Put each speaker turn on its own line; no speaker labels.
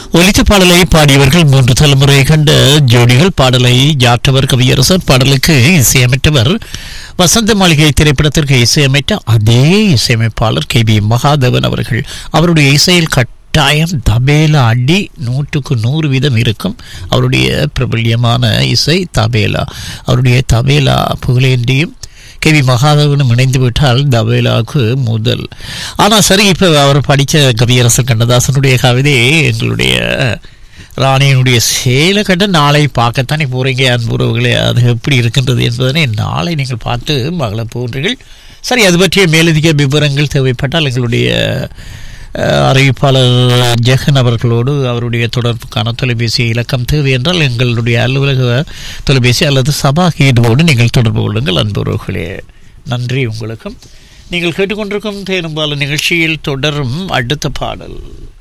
ஒலித்த பாடலை பாடியவர்கள் மூன்று தலைமுறை கண்ட ஜோடிகள் பாடலை யாற்றவர் கவியரசர் பாடலுக்கு இசையமைத்தவர் வசந்த மாளிகை திரைப்படத்திற்கு இசையமைத்த அதே இசையமைப்பாளர் கே பி மகாதேவன் அவர்கள் அவருடைய இசையில் கட்டாயம் தபேலா அடி நூற்றுக்கு நூறு வீதம் இருக்கும் அவருடைய பிரபல்யமான இசை தபேலா அவருடைய தபேலா புகழேந்தியும் கே வி மகாதேவனும் இணைந்து விட்டால் தபேலாவுக்கு முதல் ஆனால் சரி இப்போ அவர் படித்த கவியரசர் கண்ணதாசனுடைய கவிதை எங்களுடைய ராணியினுடைய சேலை கண்டு நாளை பார்க்கத்தானே போகிறீங்க அன்புறவுகளே அது எப்படி இருக்கின்றது என்பதனை நாளை நீங்கள் பார்த்து மகள போன்றீர்கள் சரி அது பற்றிய மேலதிக விவரங்கள் தேவைப்பட்டால் எங்களுடைய அஹ், அறிவிப்பாளர் ஜெகன் அவர்களோடு அவருடைய தொடர்புக்கான தொலைபேசி இலக்கம் தேவை என்றால் எங்களுடைய அலுவலக தொலைபேசி அல்லது சபா கீதுவோடு நீங்கள் தொடர்பு கொள்ளுங்கள் அன்புறவுகளே நன்றி உங்களுக்கும் நீங்கள் கேட்டுக்கொண்டிருக்கும் தேனும்பால நிகழ்ச்சியில் தொடரும் அடுத்த பாடல்